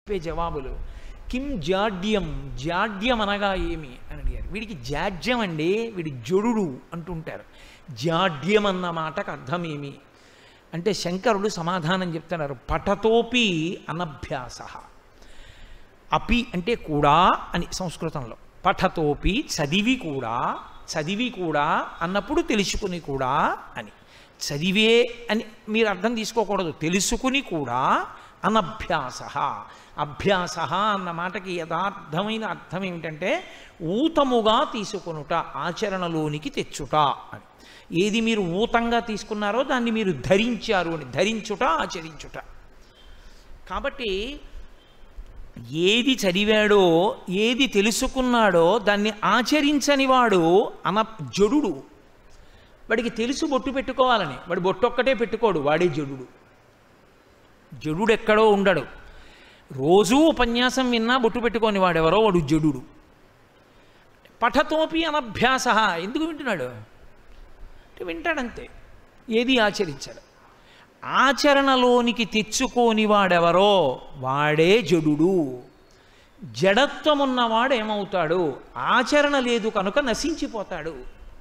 చెప్పే జవాబులు కిం జాడ్యం జాడ్యం అనగా ఏమి అని అడిగారు వీడికి జాడ్యం అండి వీడి జడుడు అంటుంటారు జాడ్యం అన్న మాటకు అర్థం ఏమి అంటే శంకరుడు సమాధానం చెప్తున్నారు పఠతోపి అనభ్యాస అపి అంటే కూడా అని సంస్కృతంలో పఠతోపి చదివి కూడా చదివి కూడా అన్నప్పుడు తెలుసుకుని కూడా అని చదివే అని మీరు అర్థం తీసుకోకూడదు తెలుసుకుని కూడా అనభ్యాస అభ్యాస అన్న మాటకి యథార్థమైన అర్థం ఏమిటంటే ఊతముగా తీసుకొనుట ఆచరణలోనికి తెచ్చుట అని ఏది మీరు ఊతంగా తీసుకున్నారో దాన్ని మీరు ధరించారు అని ధరించుట ఆచరించుట కాబట్టి ఏది చదివాడో ఏది తెలుసుకున్నాడో దాన్ని ఆచరించని వాడు అన జడుడు వాడికి తెలుసు బొట్టు పెట్టుకోవాలని వాడు బొట్టు ఒక్కటే పెట్టుకోడు వాడే జడుడు జడుడు ఎక్కడో ఉండడు రోజూ ఉపన్యాసం విన్నా బొట్టు పెట్టుకోని వాడెవరో వాడు జడుడు పఠతోపి అనభ్యాస ఎందుకు వింటున్నాడు అంటే వింటాడంతే ఏది ఆచరించాడు ఆచరణలోనికి తెచ్చుకోని వాడెవరో వాడే జడుడు జడత్వం ఉన్నవాడు ఏమవుతాడు ఆచరణ లేదు కనుక నశించిపోతాడు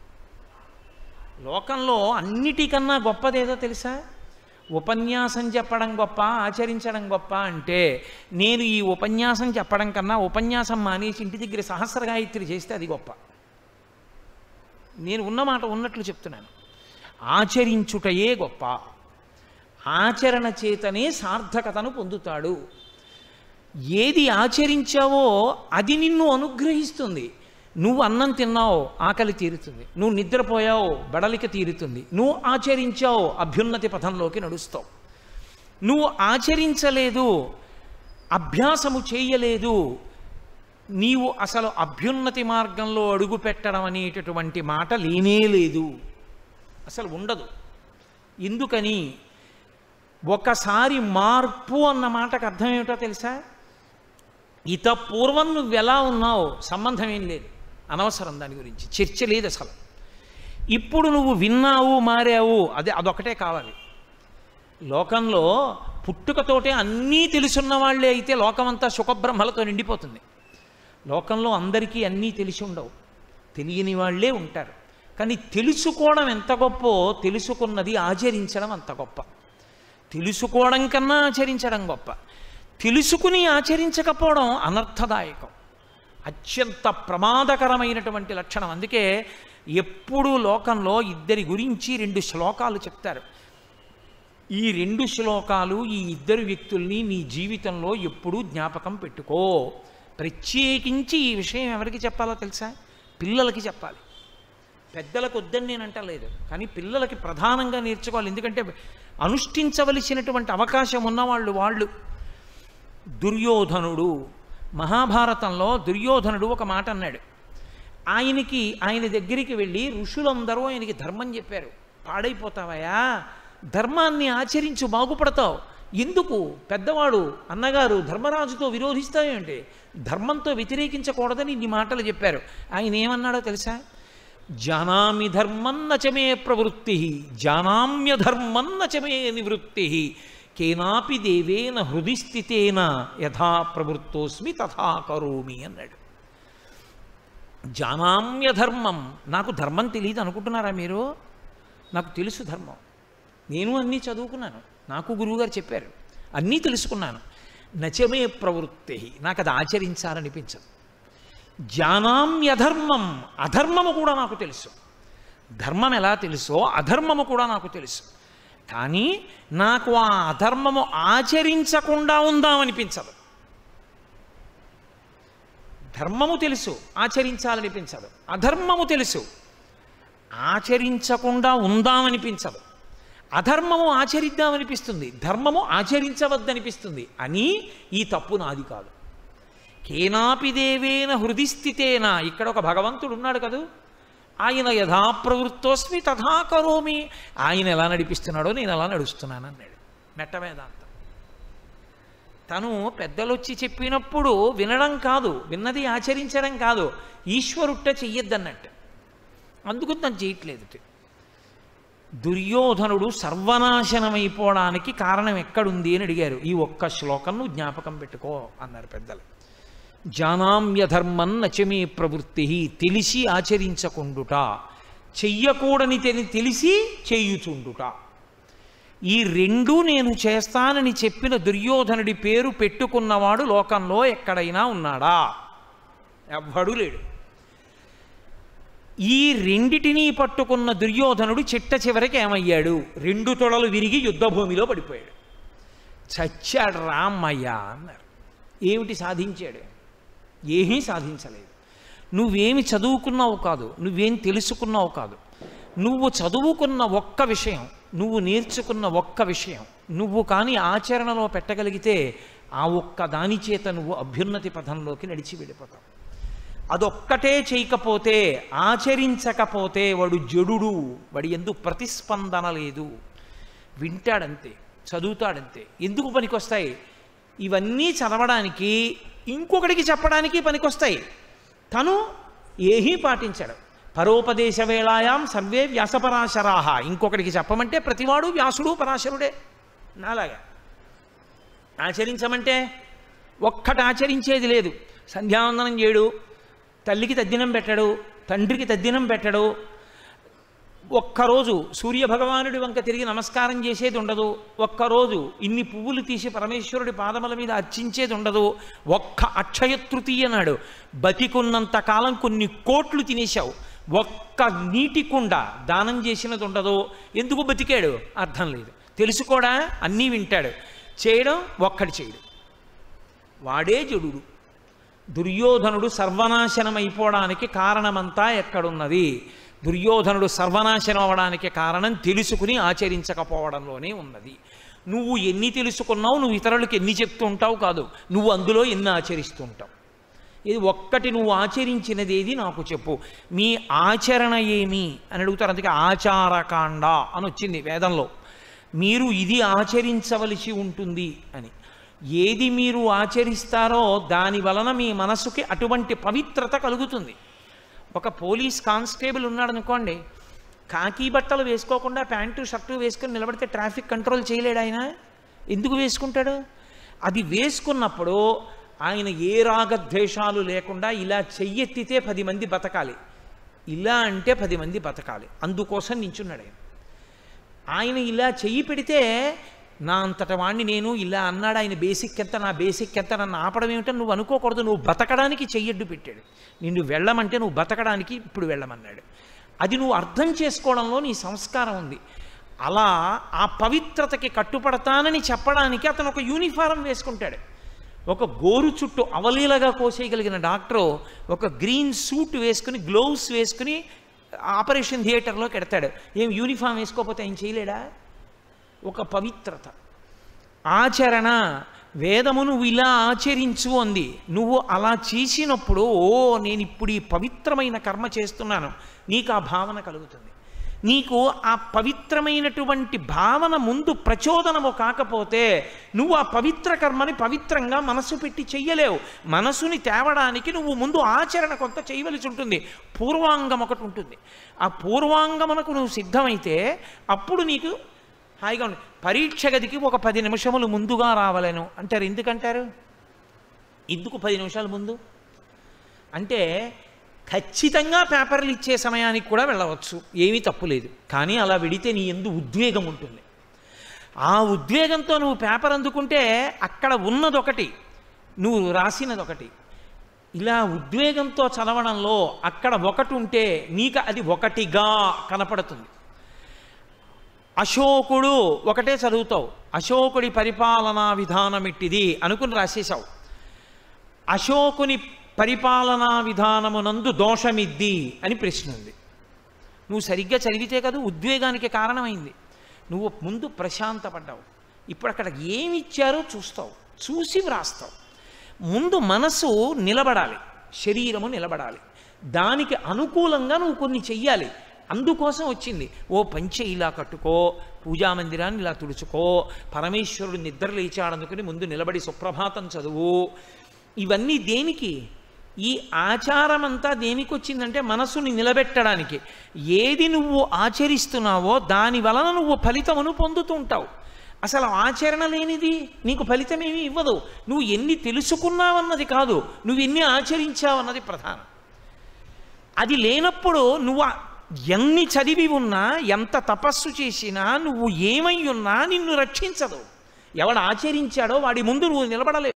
లోకంలో అన్నిటికన్నా గొప్పదేదో తెలుసా ఉపన్యాసం చెప్పడం గొప్ప ఆచరించడం గొప్ప అంటే నేను ఈ ఉపన్యాసం చెప్పడం కన్నా ఉపన్యాసం మానేసి ఇంటి దగ్గర సహస్ర గాయత్రి చేస్తే అది గొప్ప నేను ఉన్నమాట ఉన్నట్లు చెప్తున్నాను ఆచరించుటయే గొప్ప ఆచరణ చేతనే సార్థకతను పొందుతాడు ఏది ఆచరించావో అది నిన్ను అనుగ్రహిస్తుంది నువ్వు అన్నం తిన్నావు ఆకలి తీరుతుంది నువ్వు నిద్రపోయావు బడలిక తీరుతుంది నువ్వు ఆచరించావు అభ్యున్నతి పథంలోకి నడుస్తావు నువ్వు ఆచరించలేదు అభ్యాసము చేయలేదు నీవు అసలు అభ్యున్నతి మార్గంలో అడుగు పెట్టడం అనేటటువంటి మాట లేనే లేదు అసలు ఉండదు ఎందుకని ఒకసారి మార్పు అన్న మాటకు అర్థం ఏమిటో తెలుసా ఇత పూర్వం నువ్వు ఎలా ఉన్నావు సంబంధం ఏం లేదు అనవసరం దాని గురించి చర్చ లేదు అసలు ఇప్పుడు నువ్వు విన్నావు మారావు అదే అదొకటే కావాలి లోకంలో పుట్టుకతోటే అన్నీ తెలుసున్న వాళ్ళే అయితే లోకమంతా సుఖబ్రహ్మలతో నిండిపోతుంది లోకంలో అందరికీ అన్నీ తెలిసి ఉండవు తెలియని వాళ్ళే ఉంటారు కానీ తెలుసుకోవడం ఎంత గొప్పో తెలుసుకున్నది ఆచరించడం అంత గొప్ప తెలుసుకోవడం కన్నా ఆచరించడం గొప్ప తెలుసుకుని ఆచరించకపోవడం అనర్థదాయకం అత్యంత ప్రమాదకరమైనటువంటి లక్షణం అందుకే ఎప్పుడూ లోకంలో ఇద్దరి గురించి రెండు శ్లోకాలు చెప్తారు ఈ రెండు శ్లోకాలు ఈ ఇద్దరు వ్యక్తుల్ని నీ జీవితంలో ఎప్పుడూ జ్ఞాపకం పెట్టుకో ప్రత్యేకించి ఈ విషయం ఎవరికి చెప్పాలో తెలుసా పిల్లలకి చెప్పాలి పెద్దలకు వద్దని నేను అంటలేదు కానీ పిల్లలకి ప్రధానంగా నేర్చుకోవాలి ఎందుకంటే అనుష్ఠించవలసినటువంటి అవకాశం ఉన్నవాళ్ళు వాళ్ళు దుర్యోధనుడు మహాభారతంలో దుర్యోధనుడు ఒక మాట అన్నాడు ఆయనకి ఆయన దగ్గరికి వెళ్ళి ఋషులందరూ ఆయనకి ధర్మం చెప్పారు పాడైపోతావయా ధర్మాన్ని ఆచరించు బాగుపడతావు ఎందుకు పెద్దవాడు అన్నగారు ధర్మరాజుతో విరోధిస్తావేంటి ధర్మంతో వ్యతిరేకించకూడదని ఇన్ని మాటలు చెప్పారు ఆయన ఏమన్నాడో తెలుసా జానామి ధర్మన్న చమే ప్రవృత్తి జానామ్య ధర్మన్న చమే నివృత్తి కేనాపి దేవేన హృది స్థితేన యథా ప్రవృత్తోస్మి తథా కరోమి అన్నాడు జానామ్య ధర్మం నాకు ధర్మం తెలియదు అనుకుంటున్నారా మీరు నాకు తెలుసు ధర్మం నేను అన్నీ చదువుకున్నాను నాకు గురువుగారు చెప్పారు అన్నీ తెలుసుకున్నాను నచమే ప్రవృత్తి నాకు అది ఆచరించాలనిపించదు జానామ్యధర్మం అధర్మము కూడా నాకు తెలుసు ధర్మం ఎలా తెలుసో అధర్మము కూడా నాకు తెలుసు కానీ నాకు ఆ అధర్మము ఆచరించకుండా ఉందామనిపించదు ధర్మము తెలుసు ఆచరించాలనిపించదు అధర్మము తెలుసు ఆచరించకుండా ఉందామనిపించదు అధర్మము ఆచరిద్దామనిపిస్తుంది ధర్మము ఆచరించవద్దనిపిస్తుంది అని ఈ తప్పు నాది కాదు కేనాపి దేవేన హృది స్థితేన ఇక్కడ ఒక భగవంతుడు ఉన్నాడు కదూ ఆయన యథాప్రవృత్తోస్మి తథా కరోమి ఆయన ఎలా నడిపిస్తున్నాడో నేను అలా నడుస్తున్నాను అన్నాడు మెట్ట వేదాంతం తను పెద్దలు వచ్చి చెప్పినప్పుడు వినడం కాదు విన్నది ఆచరించడం కాదు ఈశ్వరుట్ట చెయ్యొద్దన్నట్టు అందుకు తను చేయట్లేదు దుర్యోధనుడు సర్వనాశనమైపోవడానికి కారణం ఎక్కడుంది అని అడిగారు ఈ ఒక్క శ్లోకం నువ్వు జ్ఞాపకం పెట్టుకో అన్నారు పెద్దలు జానామ్యధర్మం నచమే ప్రవృత్తి తెలిసి ఆచరించకుండుట చెయ్యకూడని తెలి తెలిసి చేయుచుండుట ఈ రెండు నేను చేస్తానని చెప్పిన దుర్యోధనుడి పేరు పెట్టుకున్నవాడు లోకంలో ఎక్కడైనా ఉన్నాడా ఎవ్వడూ లేడు ఈ రెండిటినీ పట్టుకున్న దుర్యోధనుడు చిట్ట చివరికి ఏమయ్యాడు రెండు తొడలు విరిగి యుద్ధభూమిలో పడిపోయాడు చచ్చాడు రామయ్య అన్నారు ఏమిటి సాధించాడు ఏమీ సాధించలేదు నువ్వేమి చదువుకున్నావు కాదు నువ్వేం తెలుసుకున్నావు కాదు నువ్వు చదువుకున్న ఒక్క విషయం నువ్వు నేర్చుకున్న ఒక్క విషయం నువ్వు కానీ ఆచరణలో పెట్టగలిగితే ఆ ఒక్క దాని చేత నువ్వు అభ్యున్నతి పథంలోకి నడిచి వెళ్ళిపోతావు అదొక్కటే చేయకపోతే ఆచరించకపోతే వాడు జడుడు వాడి ఎందు ప్రతిస్పందన లేదు వింటాడంతే చదువుతాడంతే ఎందుకు పనికొస్తాయి ఇవన్నీ చదవడానికి ఇంకొకటికి చెప్పడానికి పనికొస్తాయి తను ఏమీ పాటించడు పరోపదేశ వేళాయాం సర్వే వ్యాసపరాశరాహ ఇంకొకటికి చెప్పమంటే ప్రతివాడు వ్యాసుడు పరాశరుడే నాలాగా ఆచరించమంటే ఒక్కటి ఆచరించేది లేదు సంధ్యావందనం చేయడు తల్లికి తద్దినం పెట్టడు తండ్రికి తద్దినం పెట్టడు ఒక్కరోజు సూర్యభగవానుడి వంక తిరిగి నమస్కారం చేసేది ఉండదు ఒక్కరోజు ఇన్ని పువ్వులు తీసి పరమేశ్వరుడి పాదముల మీద అర్చించేది ఉండదు ఒక్క అక్షయ తృతీయ నాడు బతికున్నంత కాలం కొన్ని కోట్లు తినేశావు ఒక్క నీటి కుండ దానం చేసినది ఉండదు ఎందుకు బతికాడు అర్థం లేదు తెలుసుకోడా అన్నీ వింటాడు చేయడం ఒక్కటి చేయడు వాడే జడుడు దుర్యోధనుడు సర్వనాశనం అయిపోవడానికి కారణమంతా ఎక్కడున్నది దుర్యోధనుడు సర్వనాశనం అవ్వడానికి కారణం తెలుసుకుని ఆచరించకపోవడంలోనే ఉన్నది నువ్వు ఎన్ని తెలుసుకున్నావు నువ్వు ఇతరులకు ఎన్ని చెప్తూ ఉంటావు కాదు నువ్వు అందులో ఎన్ని ఆచరిస్తూ ఉంటావు ఇది ఒక్కటి నువ్వు ఆచరించినది ఏది నాకు చెప్పు మీ ఆచరణ ఏమి అని అడుగుతారు అందుకే ఆచారకాండ అని వచ్చింది వేదంలో మీరు ఇది ఆచరించవలసి ఉంటుంది అని ఏది మీరు ఆచరిస్తారో దాని వలన మీ మనసుకి అటువంటి పవిత్రత కలుగుతుంది ఒక పోలీస్ కానిస్టేబుల్ ఉన్నాడు అనుకోండి కాకి బట్టలు వేసుకోకుండా ప్యాంటు షర్టు వేసుకొని నిలబడితే ట్రాఫిక్ కంట్రోల్ చేయలేడు ఆయన ఎందుకు వేసుకుంటాడు అది వేసుకున్నప్పుడు ఆయన ఏ రాగద్వేషాలు లేకుండా ఇలా చెయ్యెత్తితే పది మంది బతకాలి ఇలా అంటే పది మంది బతకాలి అందుకోసం నించున్నాడు ఆయన ఆయన ఇలా చెయ్యి పెడితే నా అంతట వాణ్ణి నేను ఇలా అన్నాడు ఆయన బేసిక్ ఎంత నా బేసిక్ ఎంత నన్ను ఆపడం ఏమిటో నువ్వు అనుకోకూడదు నువ్వు బతకడానికి చెయ్యడ్డు పెట్టాడు నిన్ను వెళ్ళమంటే నువ్వు బతకడానికి ఇప్పుడు వెళ్ళమన్నాడు అది నువ్వు అర్థం చేసుకోవడంలో నీ సంస్కారం ఉంది అలా ఆ పవిత్రతకి కట్టుపడతానని చెప్పడానికి అతను ఒక యూనిఫారం వేసుకుంటాడు ఒక గోరు చుట్టూ అవలీలగా కోసేయగలిగిన డాక్టరు ఒక గ్రీన్ సూట్ వేసుకుని గ్లోవ్స్ వేసుకుని ఆపరేషన్ థియేటర్లోకి ఎడతాడు ఏం యూనిఫామ్ వేసుకోకపోతే ఆయన చేయలేడా ఒక పవిత్రత ఆచరణ వేదము నువ్వు ఇలా ఆచరించు అంది నువ్వు అలా చేసినప్పుడు ఓ నేను ఇప్పుడు ఈ పవిత్రమైన కర్మ చేస్తున్నాను నీకు ఆ భావన కలుగుతుంది నీకు ఆ పవిత్రమైనటువంటి భావన ముందు ప్రచోదనము కాకపోతే నువ్వు ఆ పవిత్ర కర్మని పవిత్రంగా మనసు పెట్టి చెయ్యలేవు మనసుని తేవడానికి నువ్వు ముందు ఆచరణ కొంత చేయవలసి ఉంటుంది పూర్వాంగం ఒకటి ఉంటుంది ఆ పూర్వాంగమునకు నువ్వు సిద్ధమైతే అప్పుడు నీకు హాయిగా ఉంది పరీక్ష గదికి ఒక పది నిమిషములు ముందుగా రావాలను అంటారు ఎందుకంటారు ఎందుకు పది నిమిషాలు ముందు అంటే ఖచ్చితంగా పేపర్లు ఇచ్చే సమయానికి కూడా వెళ్ళవచ్చు ఏమీ తప్పులేదు కానీ అలా వెడితే నీ ఎందు ఉద్వేగం ఉంటుంది ఆ ఉద్వేగంతో నువ్వు పేపర్ అందుకుంటే అక్కడ ఉన్నదొకటి నువ్వు రాసినదొకటి ఇలా ఉద్వేగంతో చదవడంలో అక్కడ ఒకటి ఉంటే నీకు అది ఒకటిగా కనపడుతుంది అశోకుడు ఒకటే చదువుతావు అశోకుడి పరిపాలనా విధానం ఇట్టిది అనుకుని రాసేశావు అశోకుని పరిపాలనా విధానమునందు దోషమిద్ది అని ప్రశ్న ఉంది నువ్వు సరిగ్గా చదివితే కదా ఉద్వేగానికి కారణమైంది నువ్వు ముందు ప్రశాంతపడ్డావు ఇప్పుడు అక్కడ ఏమి ఇచ్చారో చూస్తావు చూసి వ్రాస్తావు ముందు మనసు నిలబడాలి శరీరము నిలబడాలి దానికి అనుకూలంగా నువ్వు కొన్ని చెయ్యాలి అందుకోసం వచ్చింది ఓ పంచె ఇలా కట్టుకో పూజా మందిరాన్ని ఇలా తుడుచుకో పరమేశ్వరుడు నిద్ర లేచాడనుకుని ముందు నిలబడి సుప్రభాతం చదువు ఇవన్నీ దేనికి ఈ ఆచారం అంతా దేనికి వచ్చిందంటే మనసుని నిలబెట్టడానికి ఏది నువ్వు ఆచరిస్తున్నావో దాని వలన నువ్వు ఫలితమును పొందుతుంటావు అసలు ఆచరణ లేనిది నీకు ఫలితమేమీ ఇవ్వదు నువ్వు ఎన్ని తెలుసుకున్నావన్నది కాదు నువ్వు ఎన్ని ఆచరించావన్నది ప్రధానం అది లేనప్పుడు నువ్వు ఆ- ఎన్ని చదివి ఉన్నా ఎంత తపస్సు చేసినా నువ్వు ఏమై ఉన్నా నిన్ను రక్షించదు ఎవడు ఆచరించాడో వాడి ముందు నువ్వు నిలబడలేవు